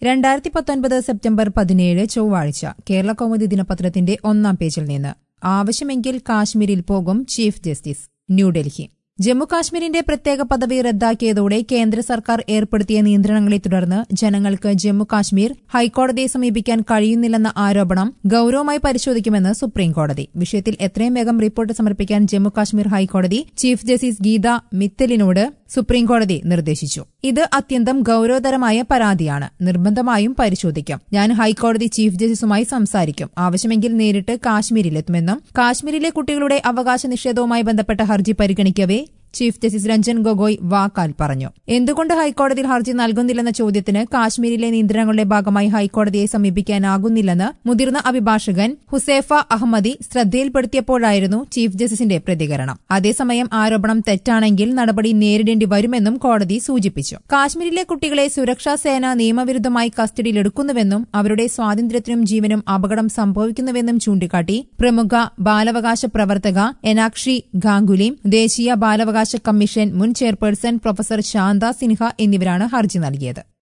രണ്ടായിരത്തി പത്തൊൻപത് സെപ്റ്റംബർ പതിനേഴ് ചൊവ്വാഴ്ച കേരള കൗമുദി ദിനപത്രത്തിന്റെ ഒന്നാം പേജിൽ നിന്ന് ആവശ്യമെങ്കിൽ കാശ്മീരിൽ പോകും ചീഫ് ജസ്റ്റിസ് ന്യൂഡൽഹി ജമ്മുകാശ്മീരിന്റെ പ്രത്യേക പദവി റദ്ദാക്കിയതോടെ കേന്ദ്ര സർക്കാർ ഏർപ്പെടുത്തിയ നിയന്ത്രണങ്ങളെ തുടർന്ന് ജനങ്ങൾക്ക് ജമ്മുകാശ്മീർ ഹൈക്കോടതിയെ സമീപിക്കാൻ കഴിയുന്നില്ലെന്ന ആരോപണം ഗൌരവമായി പരിശോധിക്കുമെന്ന് സുപ്രീംകോടതി വിഷയത്തിൽ എത്രയും വേഗം റിപ്പോർട്ട് സമർപ്പിക്കാൻ ജമ്മുകാശ്മീർ ഹൈക്കോടതി ചീഫ് ജസ്റ്റിസ് ഗീത മിത്തലിനോട് സുപ്രീംകോടതി നിർദ്ദേശിച്ചു ഇത് അത്യന്തം ഗൌരവതരമായ പരാതിയാണ് നിർബന്ധമായും പരിശോധിക്കും ഞാൻ ഹൈക്കോടതി ചീഫ് ജസ്റ്റിസുമായി സംസാരിക്കും ആവശ്യമെങ്കിൽ നേരിട്ട് കാശ്മീരിലെത്തുമെന്നും കാശ്മീരിലെ കുട്ടികളുടെ അവകാശ നിഷേധവുമായി ബന്ധപ്പെട്ട ഹർജി പരിഗണിക്കവേ ചീഫ് ജസ്റ്റിസ് രഞ്ജൻ ഗൊഗോയ് വാക്കാൽ പറഞ്ഞു എന്തുകൊണ്ട് ഹൈക്കോടതിയിൽ ഹർജി നൽകുന്നില്ലെന്ന ചോദ്യത്തിന് കാശ്മീരിലെ നിയന്ത്രണങ്ങളുടെ ഭാഗമായി ഹൈക്കോടതിയെ സമീപിക്കാനാകുന്നില്ലെന്ന് മുതിർന്ന അഭിഭാഷകൻ ഹുസേഫ അഹമ്മദി ശ്രദ്ധയിൽപ്പെടുത്തിയപ്പോഴായിരുന്നു ചീഫ് ജസ്റ്റിസിന്റെ പ്രതികരണം അതേസമയം ആരോപണം തെറ്റാണെങ്കിൽ നടപടി നേരിടേണ്ടി വരുമെന്നും കോടതി സൂചിപ്പിച്ചു കാശ്മീരിലെ കുട്ടികളെ സുരക്ഷാ സേന നിയമവിരുദ്ധമായി കസ്റ്റഡിയിലെടുക്കുന്നുവെന്നും അവരുടെ സ്വാതന്ത്ര്യത്തിനും ജീവനും അപകടം സംഭവിക്കുന്നുവെന്നും ചൂണ്ടിക്കാട്ടി പ്രമുഖ ബാലാവകാശ പ്രവർത്തക എനാക്ഷി ഗാംഗുലിം ദേശീയ ബാലാവകാശ കമ്മീഷൻ മുൻ ചെയർപേഴ്സൺ പ്രൊഫസർ ശാന്ത സിൻഹ എന്നിവരാണ് ഹർജി നൽകിയത്